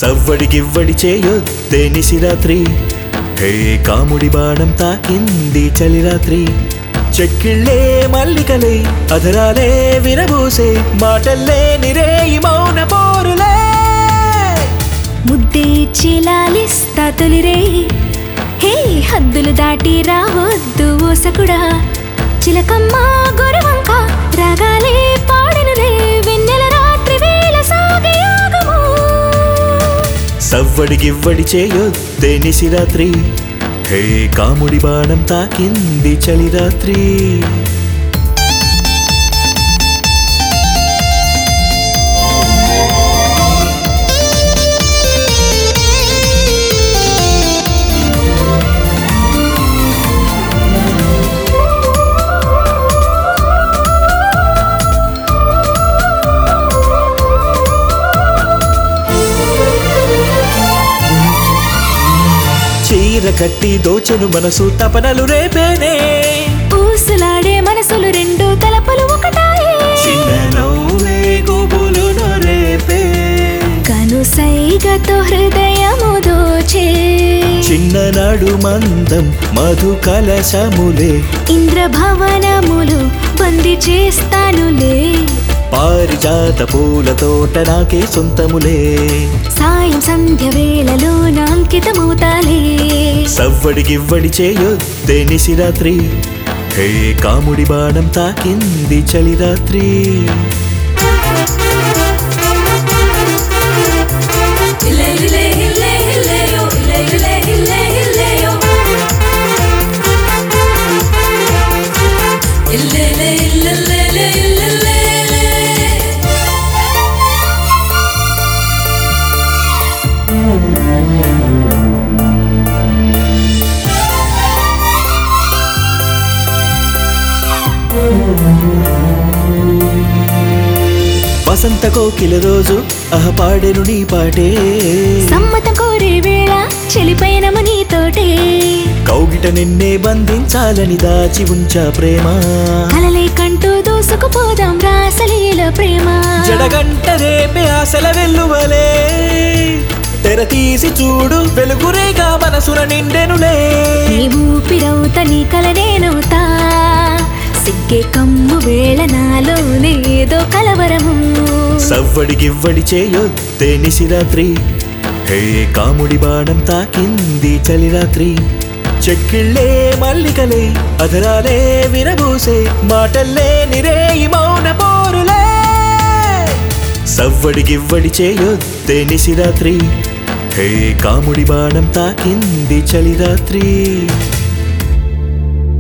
సవ్వడి గివ్వడి చేయొద్దే నిశిరాత్రి హే కాముడి బాణం తాకింది చలిరాత్రి చెక్కిళ్ళే మల్లికలే అధరాలే విరబూసే మాటల్లే నిరేయి మౌన పోరులే ముద్దే చిలాలిస్తా తొలిరే హే హద్దులు దాటి రావద్దు ఓసకుడా చిలకమ్మ గొరవంక రాగాలే పాడనులే వెన్నెల రాత్రి వేళ సాగే యాగము సవ్వడి గివ్వడి చేయొద్దే నిశిరాత్రి హే కాముడి బాణం తాకింది చలిరాత్రి చీర కట్టి దోచెను మనసు తపనలు రేపేనే ఊసులాడే మనసులు రెండు తలపులు ఒకటాయే చిన్న నవ్వే గుబులును రేపే కనుసైగతో హృదయము దోచే చిన్ననాడు మందం మధు కలశములే ఇంద్రభవనములు బంది చేస్తానులే పారిజాత పూల తోట నాకే సొంతములే సాయం సంధ్య వేళలో నాంకితమవుతాలే సవ్వడి గివ్వడి చేయొద్దే నిశిరాత్రి హే కాముడి బాణం తాకింది చలిరాత్రి వసంత కోకిల రోజు అహ పాడెను నీ పాటే సమ్మతం కోరే వేళ చెలిపైనము నీతోటే కౌగిట నిన్నే బంధించాలని దాచి ఉంచా ప్రేమ కలలే కంటూ దూసుకుపోదాం రాసలీల ప్రేమ జడగంట రేపే ఆశల వెల్లువలే తెర తీసి చూడు వెలుగురేగా మనసున నిండెనులే నీ ఊపిరవుత నీ కల నేనవుతా సిగ్గే కమ్ము వేళ నాలోనే ఏదో కలవరము సవ్వడి గివ్వడి చేయొద్దే నిశిరాత్రి హే కాముడి బాణం తాకింది చలిరాత్రి చెక్కిళ్ళే మల్లికలే అధరాలే విరబూసే మాటల్లే నిరేయి మౌన పోరులే సవ్వడి గివ్వడి చేయొద్దే నిశిరాత్రి హే కాముడి బాణం తాకింది చలిరాత్రి